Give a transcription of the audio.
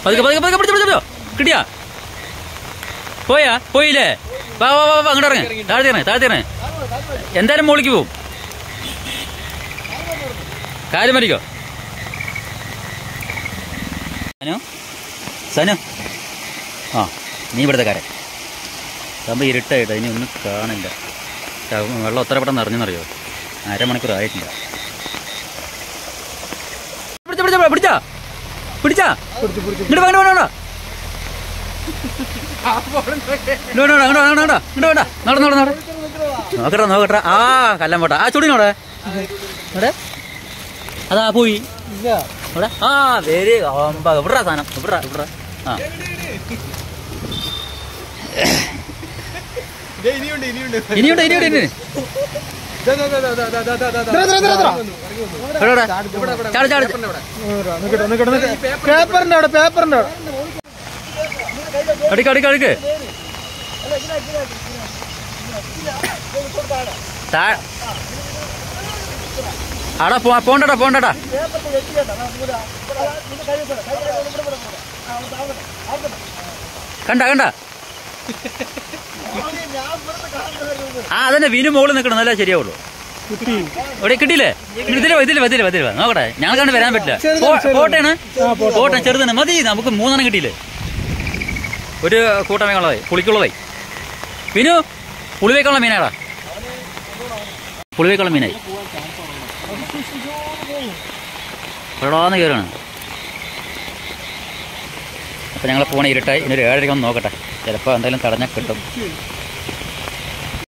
പതുക്കെ പതുക്കെ പതുക്കെ പിടിച്ചോ പിടിച്ചോ കിട്ടിയാ പോയാ പോയില്ലേ വാ വാ വാ വാ, അങ്ങോട്ട് ഇറങ്ങ് താഴ്ത്തി ഇറങ്ങ് താഴ്ത്തി ഇറങ്ങ് എന്തായാലും മുകളിലേക്ക് പോവും കാര്യം മരിക്കോ സനു സനു ആ നീ ഇവിടുത്തെ കാരൻ സംഭവം ഇരുട്ടായിട്ട് ഇനി ഒന്നും കാണില്ല ത- വെള്ളം എത്ര പെട്ടെന്ന് നിറഞ്ഞെന്നറിയോ അരമണിക്കൂർ ആയിട്ടില്ല പിടിച്ച പിടിച്ച പിടിച്ചാ പിടിച്ചാ ഇങ്ങോട്ട് വേണ്ട വേണ്ട വേണ്ട ഇങ്ങോട്ട് വേണ്ട ഇങ്ങോട്ട് വേണ്ട ഇങ്ങോട്ട് വേണ്ട നട നട നട നോക്കട്ടെ നോക്കട്ടെ ആ കല്ലം പോട്ടെ ആ ചുടിനോടെ ഇവിടെ അതാ പോയി ഇവിടെ ആ വെരി ഇവിടെ സാധനം ഇവിടെ ഇവിടെ ആ ഇനിയുണ്ട് ഇനിയുണ്ട് ഇനിയുണ്ട് ഇനിയുണ്ട് ഇനി ഇവിടെ ഇവിടെ ചാടി ചാടി പേപ്പറിന്റെ അവിടെ പേപ്പറിന്റെ അവിടെ അടുക്ക് അടുക്ക് അടുക്ക് താ ആടാ പോ പോണ്ടടാ പോണ്ടടാ കണ്ട കണ്ട ആ അതന്നെ വീനും മുകളിൽ നിൽക്കണം നല്ല ശരിയാവുള്ളൂ ഇവിടെ കിട്ടിയില്ലേ ഇതിലെ വാ, ഇതിലെ വാ, ഇതിലെ വാ, ഇതിലെ വാ. നോക്കട്ടെ ഞങ്ങൾ കണ്ട് വരാൻ പറ്റില്ല പോ- പോട്ടേണ് പോട്ടെ ചെറുതാണ് മതി നമുക്ക് മൂന്നെണ്ണം കിട്ടിയില്ലേ ഒരു കൂട്ടമേക്കുള്ളതായി പുളിക്കുള്ളതായി വിനു പുളിവേക്കുള്ള മീനാടാ പുളിവേക്കുള്ള മീനായി എവിടാന്ന് കയറാണ് അപ്പം ഞങ്ങൾ പോണ ഇരുട്ടായി ഇനി ഒരു ഏഴരയ്ക്ക് ഒന്ന് നോക്കട്ടെ ചിലപ്പോൾ എന്തെങ്കിലും തടഞ്ഞാൽ കിട്ടും